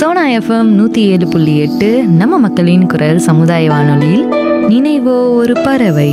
Sona FM நூற்றி ஏழு புள்ளி எட்டு நம்ம மக்களின் குரல் சமுதாய வானொலியில் நினைவோ ஒரு பறவை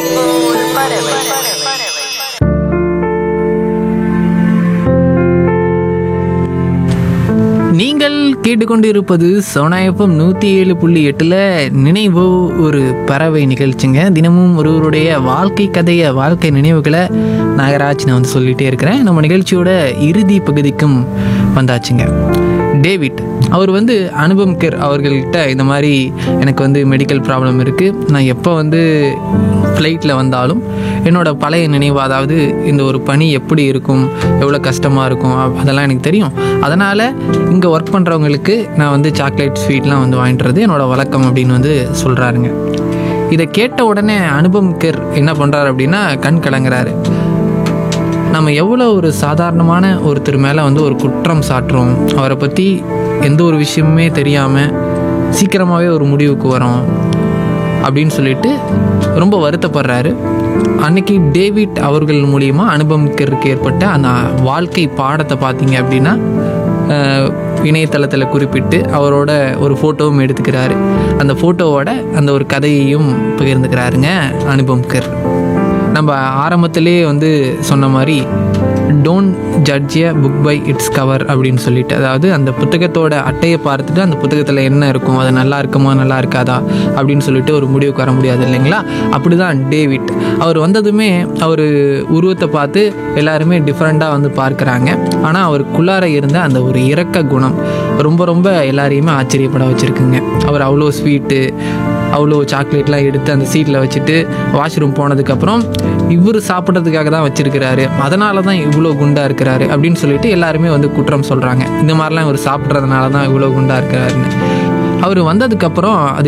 நீங்கள் கேட்டுக்கொண்டிருப்பது சோனாயப்பம் நூற்றி ஏழு புள்ளி எட்டில் நினைவோ ஒரு பறவை நிகழ்ச்சிங்க தினமும் ஒருவருடைய வாழ்க்கை கதையை வாழ்க்கை நினைவுகளை நாகராஜ் நான் வந்து சொல்லிகிட்டே இருக்கிறேன் நம்ம நிகழ்ச்சியோட இறுதி பகுதிக்கும் வந்தாச்சுங்க டேவிட் அவர் வந்து அனுபம் கேர் அவர்கள்ட்ட இந்த மாதிரி எனக்கு வந்து மெடிக்கல் ப்ராப்ளம் இருக்குது நான் எப்போ வந்து ஃப்ளைட்டில் வந்தாலும் என்னோட பழைய நினைவு அதாவது இந்த ஒரு பணி எப்படி இருக்கும் எவ்வளோ கஷ்டமாக இருக்கும் அ- அதெல்லாம் எனக்கு தெரியும் அதனால் இங்கே ஒர்க் பண்ணுறவங்களுக்கு நான் வந்து சாக்லேட் ஸ்வீட்லாம் வந்து வாங்கிட்டுறது என்னோட வழக்கம் அப்படின்னு வந்து சொல்கிறாருங்க இதை கேட்ட உடனே அனுபம் கேர் என்ன பண்ணுறாரு அப்படின்னா கண் கலங்குறாரு நம்ம எவ்வளோ ஒரு சாதாரணமான ஒருத்தர் மேலே வந்து ஒரு குற்றம் சாட்டுறோம் அவரை பற்றி எந்த ஒரு விஷயமுமே தெரியாமல் சீக்கிரமாகவே ஒரு முடிவுக்கு வரோம் அப்படின்னு சொல்லிட்டு ரொம்ப வருத்தப்படுறாரு அன்னைக்கு டேவிட் அவர்கள் மூலியமா அனுபவிக்கிறதுக்கு ஏற்பட்ட அந்த வாழ்க்கை பாடத்தை பார்த்தீங்க அப்படின்னா அஹ், இணையதளத்தில் குறிப்பிட்டு அவரோட ஒரு ஃபோட்டோவும் எடுத்துக்கிறாரு அந்த ஃபோட்டோவோட அந்த ஒரு கதையையும் பகிர்ந்துக்கிறாருங்க அனுபம்கர் நம்ம ஆரம்பத்திலே வந்து சொன்ன மாதிரி don't judge a book by its cover அப்படின்னு சொல்லிட்டு அதாவது அந்த புத்தகத்தோட அட்டையை பார்த்துட்டு அந்த புத்தகத்தில் என்ன இருக்கும் அது நல்லா இருக்குமா நல்லா இருக்காதா அப்படின்னு சொல்லிட்டு ஒரு முடிவுக்கு வர முடியாது இல்லைங்களா அப்படி தான் டேவிட் அவர் வந்ததுமே அவர் உருவத்தை பார்த்து எல்லாருமே டிஃப்ரெண்ட்டாக வந்து பார்க்குறாங்க ஆனால் அவருக்குள்ளார இருந்த அந்த ஒரு இரக்க குணம் ரொம்ப ரொம்ப எல்லாரையுமே ஆச்சரியப்பட வச்சுருக்குங்க அவர் அவ்வளோ ஸ்வீட்டு அவ்வளோ சாக்லேட்லாம் எடுத்து அந்த சீட்டில் வச்சுட்டு வாஷ்ரூம் போனதுக்கப்புறம் இவர் சாப்பிட்றதுக்காக தான் வச்சிருக்கிறாரு அதனால தான் இவ்வளோ குண்டாக இருக்கிறாரு அப்படின்னு சொல்லிட்டு எல்லாருமே வந்து குற்றம் சொல்கிறாங்க இந்த மாதிரிலாம் இவர் சாப்பிட்றதுனால தான் இவ்வளோ குண்டாக இருக்கிறாருன்னு அவர் வந்ததுக்கப்புறம் அது